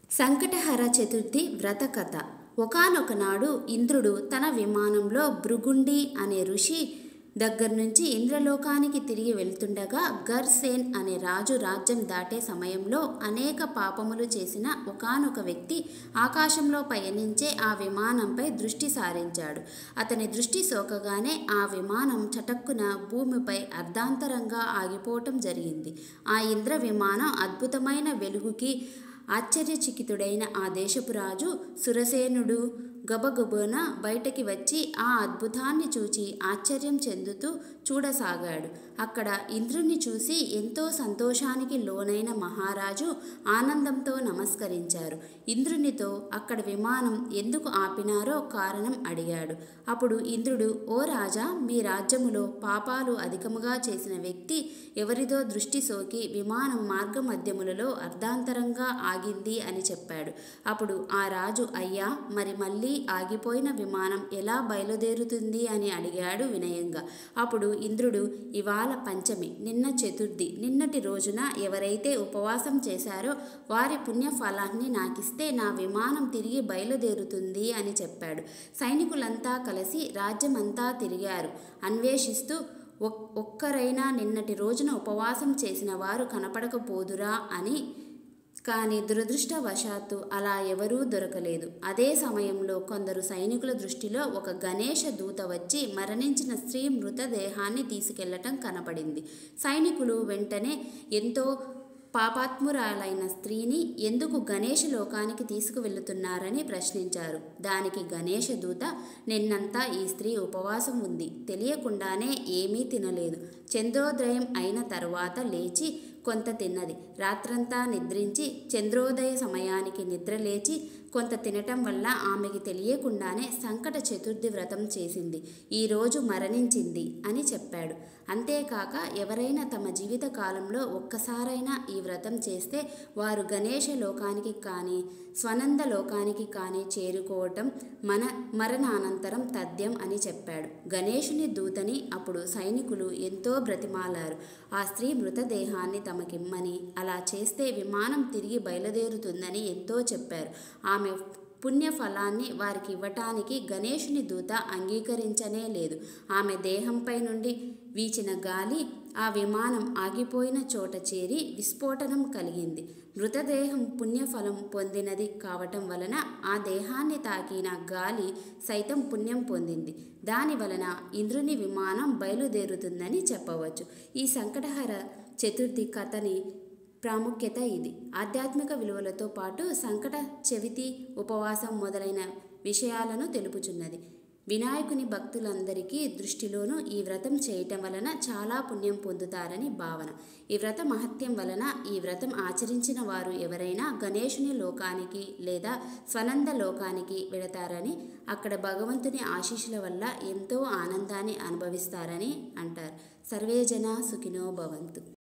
సంకటహర చతుర్థి వ్రత కథ ఒకానొక నాడు ఇంద్రుడు తన విమానంలో భృగుండి అనే ఋషి దగ్గర నుంచి ఇంద్రలోకానికి తిరిగి వెళ్తుండగా గర్సేన్ అనే రాజు రాజ్యం దాటే సమయంలో అనేక పాపములు చేసిన ఒకానొక వ్యక్తి ఆకాశంలో పయనించే ఆ విమానంపై దృష్టి సారించాడు అతని దృష్టి సోకగానే ఆ విమానం చటక్కున భూమిపై అర్ధాంతరంగా ఆగిపోవటం జరిగింది ఆ ఇంద్ర విమానం అద్భుతమైన వెలుగుకి ఆశ్చర్యచకితుడైన ఆ దేశపు రాజు సురసేనుడు గబగబున బయటకి వచ్చి ఆ అద్భుతాన్ని చూచి ఆశ్చర్యం చెందుతూ చూడసాగాడు అక్కడ ఇంద్రుణ్ణి చూసి ఎంతో సంతోషానికి లోనైన మహారాజు ఆనందంతో నమస్కరించారు ఇంద్రునితో అక్కడ విమానం ఎందుకు ఆపినారో కారణం అడిగాడు అప్పుడు ఇంద్రుడు ఓ రాజా మీ రాజ్యములో పాపాలు అధికముగా చేసిన వ్యక్తి ఎవరిదో దృష్టి సోకి విమానం మార్గ మధ్యములలో అర్ధాంతరంగా ఆగింది అని చెప్పాడు అప్పుడు ఆ రాజు అయ్యా మరి మళ్ళీ ఆగిపోయిన విమానం ఎలా బయలుదేరుతుంది అని అడిగాడు వినయంగా అప్పుడు ఇంద్రుడు ఇవాళ పంచమి నిన్న చతుర్థి నిన్నటి రోజున ఎవరైతే ఉపవాసం చేశారో వారి పుణ్యఫలాన్ని నాకిస్తే నా విమానం తిరిగి బయలుదేరుతుంది అని చెప్పాడు సైనికులంతా కలిసి రాజ్యమంతా తిరిగారు అన్వేషిస్తూ ఒక్- ఒక్కరైనా నిన్నటి రోజున ఉపవాసం చేసిన వారు కనపడకపోదురా అని కానీ దురదృష్టవశాత్తు అలా ఎవరూ దొరకలేదు అదే సమయంలో కొందరు సైనికుల దృష్టిలో ఒక గణేష దూత వచ్చి మరణించిన స్త్రీ మృతదేహాన్ని తీసుకెళ్లటం కనపడింది సైనికులు వెంటనే ఎంతో పాపాత్మురాలైన స్త్రీని ఎందుకు గణేష లోకానికి తీసుకువెళ్తున్నారని ప్రశ్నించారు దానికి గణేష దూత నిన్నంతా ఈ స్త్రీ ఉపవాసం ఉంది తెలియకుండానే ఏమీ తినలేదు చంద్రోదయం అయిన తరువాత లేచి కొంత తిన్నది రాత్రంతా నిద్రించి చంద్రోదయ సమయానికి నిద్ర లేచి కొంత తినటం వల్ల ఆమెకి తెలియకుండానే సంకట చతుర్థి వ్రతం చేసింది ఈరోజు మరణించింది అని చెప్పాడు అంతేకాక ఎవరైనా తమ జీవిత కాలంలో ఒక్కసారైనా ఈ వ్రతం చేస్తే వారు గణేష లోకానికి కానీ స్వనంద లోకానికి కానీ చేరుకోవటం మన మరణానంతరం తథ్యం అని చెప్పాడు గణేషుని దూతని అప్పుడు సైనికులు ఎంతో బ్రతిమాలారు ఆ స్త్రీ మృతదేహాన్ని తమకిమ్మని అలా చేస్తే విమానం తిరిగి బయలుదేరుతుందని ఎంతో చెప్పారు ఆమె పుణ్యఫలాన్ని వారికి ఇవ్వటానికి గణేషుని దూత అంగీకరించనే లేదు ఆమె దేహంపై నుండి వీచిన గాలి ఆ విమానం ఆగిపోయిన చోట చేరి విస్ఫోటనం కలిగింది మృతదేహం పుణ్యఫలం పొందినది కావటం వలన ఆ దేహాన్ని తాకిన గాలి సైతం పుణ్యం పొందింది దాని వలన ఇంద్రుని విమానం బయలుదేరుతుందని చెప్పవచ్చు ఈ సంకటహర చతుర్థి కథని ప్రాముఖ్యత ఇది ఆధ్యాత్మిక విలువలతో పాటు సంకట చెవితి ఉపవాసం మొదలైన విషయాలను తెలుపుచున్నది వినాయకుని భక్తులందరికీ దృష్టిలోనూ ఈ వ్రతం చేయటం వలన చాలా పుణ్యం పొందుతారని భావన ఈ వ్రత మహత్యం వలన ఈ వ్రతం ఆచరించిన వారు ఎవరైనా గణేషుని లోకానికి లేదా స్వనంద లోకానికి వెళతారని అక్కడ భగవంతుని ఆశీస్సుల వల్ల ఎంతో ఆనందాన్ని అనుభవిస్తారని అంటారు సర్వే జన సుఖినో భవంతు